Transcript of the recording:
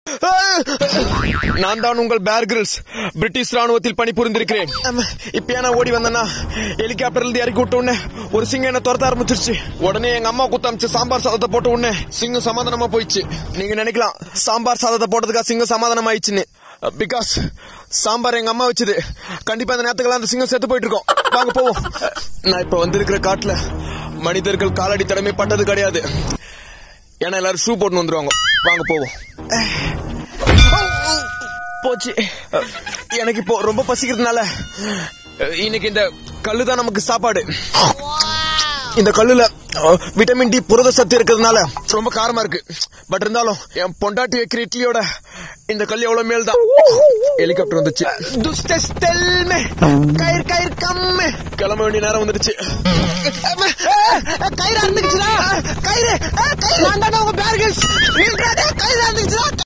நான் தான் உங்கள் பேர் கிரில்ஸ் பிரிட்டிஷ் ராணுவத்தில் பணிபுரிந்திருக்கிறேன் ஆமா, இப்ப நான் ஓடி வந்தேன்னா ஹெலிகாப்டர்ல இருந்து இறக்கி விட்ட உடனே ஒரு சிங்கம் என்ன துரத்த ஆரம்பிச்சிருச்சு உடனே எங்க அம்மா குத்தமிச்சு சாம்பார் சாதத்தை போட்ட உடனே சிங்கம் சமாதானமா போயிடுச்சு நீங்க நினைக்கலாம் சாம்பார் சாதத்தை போட்டதுக்கா சிங்கம் சமாதானம் ஆயிடுச்சுன்னு பிகாஸ் சாம்பார் எங்க அம்மா வச்சது கண்டிப்பா அந்த நேரத்துக்கெல்லாம் அந்த சிங்கம் செத்து போயிட்டு இருக்கோம் வாங்க போவோம் நான் இப்ப வந்திருக்கிற காட்டுல மனிதர்கள் காலடி தடமே பட்டது கிடையாது ஏன்னா எல்லாரும் ஷூ போட்டு வந்துருவாங்க வாங்க போவோம் போச்சு எனக்கு இப்போ ரொம்ப பசிக்கிறதுனால இன்னைக்கு இந்த கல்லு தான் நமக்கு சாப்பாடு இந்த கல்லுல அஹ், விட்டமின் டி புரத சத்து இருக்கிறதுனால ரொம்ப காரமா இருக்கு பட் இருந்தாலும் என் பொண்டாட்டி வைக்கிற இட்லியோட இந்த கல் எவ்வளவு மேல் தான் ஹெலிகாப்டர் வந்துச்சு துஸ்டெல்மே கயிறு கயிறு கம்மு கிளம்ப வேண்டிய நேரம் வந்துடுச்சு கயிறு அறுந்துக்குச்சுடா கயிறு கயிறு நான் தான் உங்க பேர்கில்ஸ் கயிறு அறுந்துக்குச்சுடா